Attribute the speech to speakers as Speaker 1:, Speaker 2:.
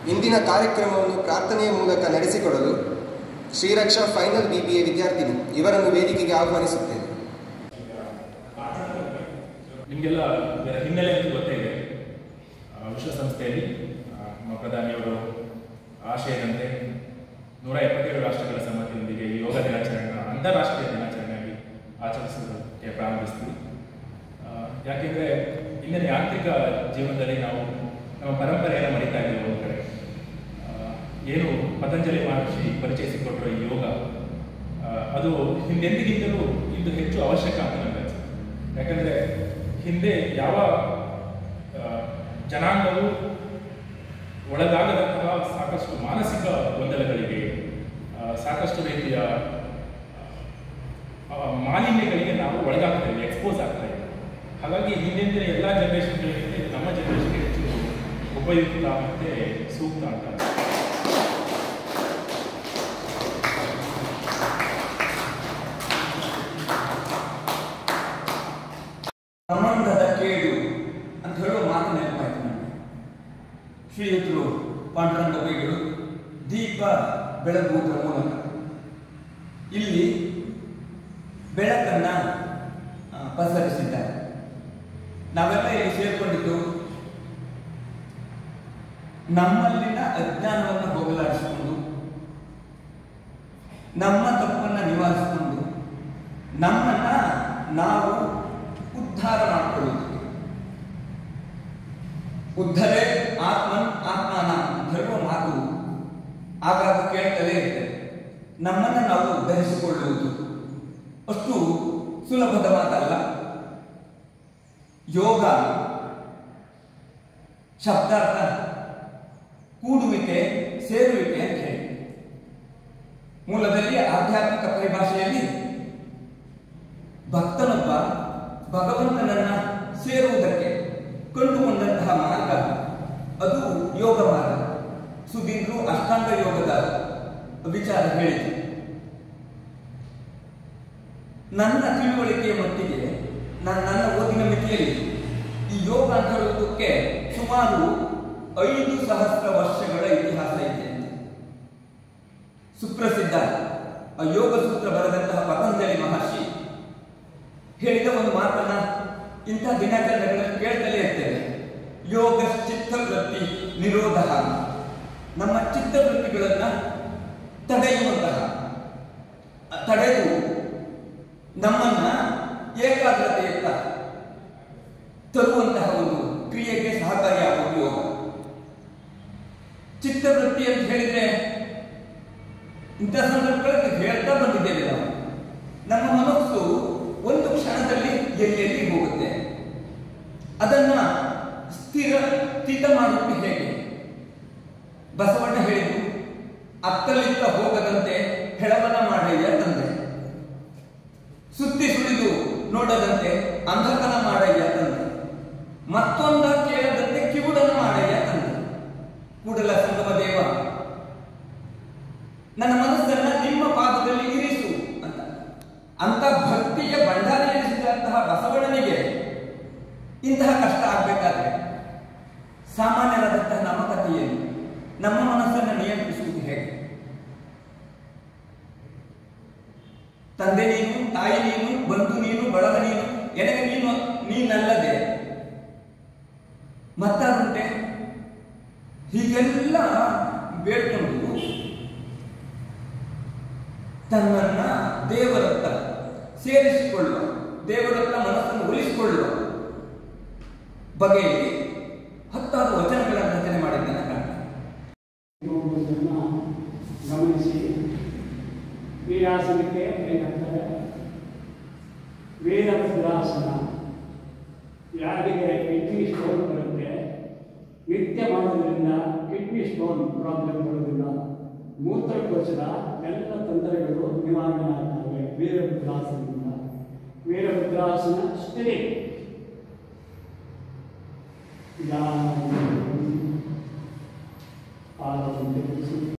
Speaker 1: ಇಂದಿನ ಕಾರ್ಯಕ್ರಮವನ್ನು ಪ್ರಾರ್ಥನೆಯ ಮೂಲಕ ನಡೆಸಿಕೊಡಲು Shreeraksha final B B A ವಿದ್ಯಾರ್ಥಿನಿ ಇವರನ್ನು ವೇದಿಕೆಗೆ ಆಹ್ವಾನಿಸುತ್ತೇನೆ
Speaker 2: ನಿಮಗೆಲ್ಲ ಇದರ ಹಿನ್ನೆಲೆ ಅಂತ ಗೊತ್ತೇ ಇದೆ ಆ, ವಿಶ್ವಸಂಸ್ಥೆಯಲ್ಲಿ ಆ, ನಮ್ಮ ಪ್ರಧಾನಿಯವರು ಆಶಯದಂತೆ ನೂರ ಎಪ್ಪತ್ತೇಳು ರಾಷ್ಟ್ರಗಳ ಸಮ್ಮತಿಯೊಂದಿಗೆ ಈ ಯೋಗ ದಿನಾಚರಣೆಯನ್ನು ಅಂತಾರಾಷ್ಟ್ರೀಯ ದಿನಾಚರಣೆಯಾಗಿ ಆಚರಿಸೋದಕ್ಕೆ ಪ್ರಾರಂಭಿಸ್ತೀವಿ ಆ, ಯಾಕೆಂದ್ರೆ ಇಂದಿನ ಯಾಂತ್ರಿಕ ಜೀವನದಲ್ಲಿ ನಾವು ನಮ್ಮ ಪರಂಪರೆಯನ್ನು ಮರಿತಾ ಇದ್ದೀವಿ ಒಂದು ಕಡೆ ಆ, ಏನು ಪತಂಜಲಿ ಮಹರ್ಷಿ ಪರಿಚಯಿಸಿಕೊಟ್ಟಿರೋ ಈ ಯೋಗ ಆ, ಅದು ಹಿಂದೆಂದಿಗಿಂತಲೂ ಇದು ಹೆಚ್ಚು ಅವಶ್ಯಕ ಅಂತ ನನಗೆ ಅನ್ಸುತ್ತೆ ಯಾಕಂದ್ರೆ ಹಿಂದೆ ಯಾವ ಆ, ಜನಾಂಗವು ಒಳಗಾಗದಂತಹ ಸಾಕಷ್ಟು ಮಾನಸಿಕ ಗೊಂದಲಗಳಿಗೆ ಆ, ಸಾಕಷ್ಟು ರೀತಿಯ ಆ, ಮಾಲಿನ್ಯಗಳಿಗೆ ನಾವು ಒಳಗಾಗ್ತಾ ಇದ್ದೀವಿ ಎಕ್ಸ್ಪೋಸ್ ಆಗ್ತಾ ಇದ್ದೀವಿ ಹಾಗಾಗಿ ಹಿಂದಿನ ಎಲ್ಲ ಜನರೇಷನ್ಗಳಿಗಿಂತ ಇದು ನಮ್ಮ ಜನರೇಷನ್ಗೆ ಹೆಚ್ಚು ಉಪಯುಕ್ತ ಮತ್ತೆ ಸೂಕ್ತ ಅಂತ ಅನ್ಸುತ್ತೆ.
Speaker 3: ಸಂಬಂಧದ ಕೇಡು ಅಂತ ಹೇಳುವ ಮಾತು ನೆನಪಾಯ್ತು ನನಗೆ ಶ್ರೀಯುತರು ಪಾಂಡುರಂಗ ಬೈಗಳು ದೀಪ ಬೆಳಗುವುದರ ಮೂಲಕ ಇಲ್ಲಿ ಬೆಳಕನ್ನ ಆ, ಪಸರಿಸಿದ್ದಾರೆ ನಾವೆಲ್ಲ ಇಲ್ಲಿ ಸೇರ್ಕೊಂಡಿದ್ದು ನಮ್ಮಲ್ಲಿನ ಅಜ್ಞಾನವನ್ನು ಹೋಗಲಾಡಿಸಿಕೊಂಡು ನಮ್ಮ ತಪ್ಪನ್ನ ನಿವಾರಿಸಿಕೊಂಡು ನಮ್ಮನ್ನ ನಾವು ಉದ್ಧಾರ ಮಾಡಿಕೊಳ್ಳುವುದಕ್ಕೆ ಉದ್ಧರೇ ಆತ್ಮನ್ ಆತ್ಮಾನ ಅಂತ ಹೇಳುವ ಮಾತು ಆಗಾಗ ಕೇಳ್ತಲೇ ಇರ್ತದೆ ನಮ್ಮನ್ನ ನಾವು ಉದ್ಧರಿಸಿಕೊಳ್ಳುವುದು ಅಷ್ಟು ಸುಲಭದ ಮಾತಲ್ಲ ಯೋಗ ಶಬ್ದಾರ್ಥ ಕೂಡುವಿಕೆ ಸೇರುವಿಕೆ ಅಂತ ಹೇಳಿ ಮೂಲದಲ್ಲಿ ಆಧ್ಯಾತ್ಮಿಕ ಪರಿಭಾಷೆಯಲ್ಲಿ ಭಕ್ತನೊಬ್ಬ ಭಗವಂತನನ್ನ ಸೇರುವುದಕ್ಕೆ ಕಂಡುಕೊಂಡಂತಹ ಮಾರ್ಗ ಅದು ಯೋಗ ಮಾರ್ಗ ಸುಧೀಂದ್ರು ಅಷ್ಟಾಂಗ ಯೋಗದ ವಿಚಾರ ಹೇಳಿತು ನನ್ನ ತಿಳುವಳಿಕೆಯ ಮಟ್ಟಿಗೆ ನನ್ನ ನನ್ನ ಓದಿನ ಮಿತಿಯಲ್ಲಿ ಈ ಯೋಗ ಅಂತ ಹೇಳುವುದಕ್ಕೆ ಸುಮಾರು ಐದು ಸಹಸ್ರ ವರ್ಷಗಳ ಇತಿಹಾಸ ಇದೆ ಅಂತ ಸುಪ್ರಸಿದ್ಧ ಆ ಯೋಗ ಸೂತ್ರ ಬರೆದಂತಹ ಪತಂಜಲಿ ಮಹರ್ಷಿ ಹೇಳಿದ ಒಂದು ಮಾತನ್ನ ಇಂಥ ದಿನಾಚರಣೆಗಳಲ್ಲಿ ಕೇಳ್ತಲೇ ಇರ್ತೇವೆ ಯೋಗ ಚಿತ್ತವೃತ್ತಿ ನಿರೋಧ ನಮ್ಮ ಚಿತ್ತವೃತ್ತಿಗಳನ್ನ ತಡೆಯುವಂತಹ ಅ- ತಡೆದು ನಮ್ಮನ್ನ ಏಕಾಗ್ರತೆಯತ್ತ ತರುವಂತಹ ಒಂದು ಕ್ರಿಯೆಗೆ ಸಹಕಾರಿಯಾಗುವುದು ಯೋಗ ಚಿತ್ತವೃತ್ತಿ ಅಂತ ಹೇಳಿದ್ರೆ ಇಂಥ ಸಂದರ್ಭಗಳಲ್ಲಿ ಹೇಳ್ತಾ ಬಂದಿದ್ದೇವೆ ನಾವು ನಮ್ಮ ಮನಸ್ಸು ಒಂದು ಕ್ಷಣದಲ್ಲಿ ಎಲ್ಲೆಲ್ಲಿ ಹೋಗುತ್ತೆ ಅದನ್ನ ಸ್ಥಿರ ಸ್ಥಿತ ಮಾಡುವುದು ಹೇಗೆ ಬಸವಣ್ಣ ಹೇಳಿದ್ದು ಅತ್ತಲಿತ್ತ ಹೋಗದಂತೆ ಹೆಳವನ ಮಾಡಯ್ಯ ತಂದೆ ಸುತ್ತಿ ಸುಳಿದು ನೋಡದಂತೆ ಅಂಧಕನ ಮಾಡಯ್ಯ ತಂದೆ ಮತ್ತೊಂದ ಕೇಳದಂತೆ ಕಿವುಡನ ಮಾಡಯ್ಯ ತಂದೆ ಕೂಡಲ ಸಂಗಮ ದೇವ ನನ್ನ ಮನಸ್ಸನ್ನ ನಿಮ್ಮ ಪಾದದಲ್ಲಿ ಇರಿಸು ಅಂತ ಅಂತ ಭಕ್ತಿಯ ಭಂಡಾರ ಎನಿಸಿದಂತಹ ಬಸವಣ್ಣನಿಗೆ ಇಂತಹ ಕಷ್ಟ ಆಗ್ಬೇಕಾದ್ರೆ ಸಾಮಾನ್ಯರಾದಂತಹ ನಮ್ಮ ಕಥೆಯಲ್ಲಿ ನಮ್ಮ ಮನಸ್ಸನ್ನು ನಿಯಂತ್ರಿಸುವುದು ಹೇಗೆ ತಂದೆ ನೀನು ತಾಯಿ ನೀನು ಬಂಧು ನೀನು ಬಳಗ ನೀನು ಎನಗೆ ನೀನು ನೀನಲ್ಲದೆ ಮತ್ತಾರುಂಟೆ ಹೀಗೆಲ್ಲ ಬೇಡ್ಕೊಂಡು ತನ್ನನ್ನ ದೇವರತ್ತ ಸೇರಿಸಿಕೊಳ್ಳುವ ದೇವರತ್ತ ಮನಸ್ಸನ್ನು ಒಲಿಸಿಕೊಳ್ಳುವ ಬಗೆಯಲ್ಲಿ ಹತ್ತಾರು ವಚನಗಳನ್ನು ರಚನೆ ಮಾಡಿದ್ದಾನೆ ಕಾಣ್ತದೆ
Speaker 4: ಎಂಬುದನ್ನು ಗಮನಿಸಿ ಈ ಆಸನಕ್ಕೆ ಏನಂತಾರೆ ವೀರಭದ್ರಾಸನ ಯಾರಿಗೆ ಕಿಡ್ನಿ ಸ್ಟೋನ್ ಬರುತ್ತೆ ನಿತ್ಯ ಮಾಡೋದ್ರಿಂದ ಕಿಡ್ನಿ ಸ್ಟೋನ್ ಪ್ರಾಬ್ಲಮ್ ಬರೋದಿಲ್ಲ ಮೂತ್ರಕೋಶದ ಎಲ್ಲ ತೊಂದರೆಗಳು ನಿವಾರಣೆ ಆಗ್ತವೆ ವೀರಭದ್ರಾಸನದಿಂದ ವೀರಭದ್ರಾಸನ ಸ್ಥಿತಿ ಯಾವ ಆರೋಗ್ಯ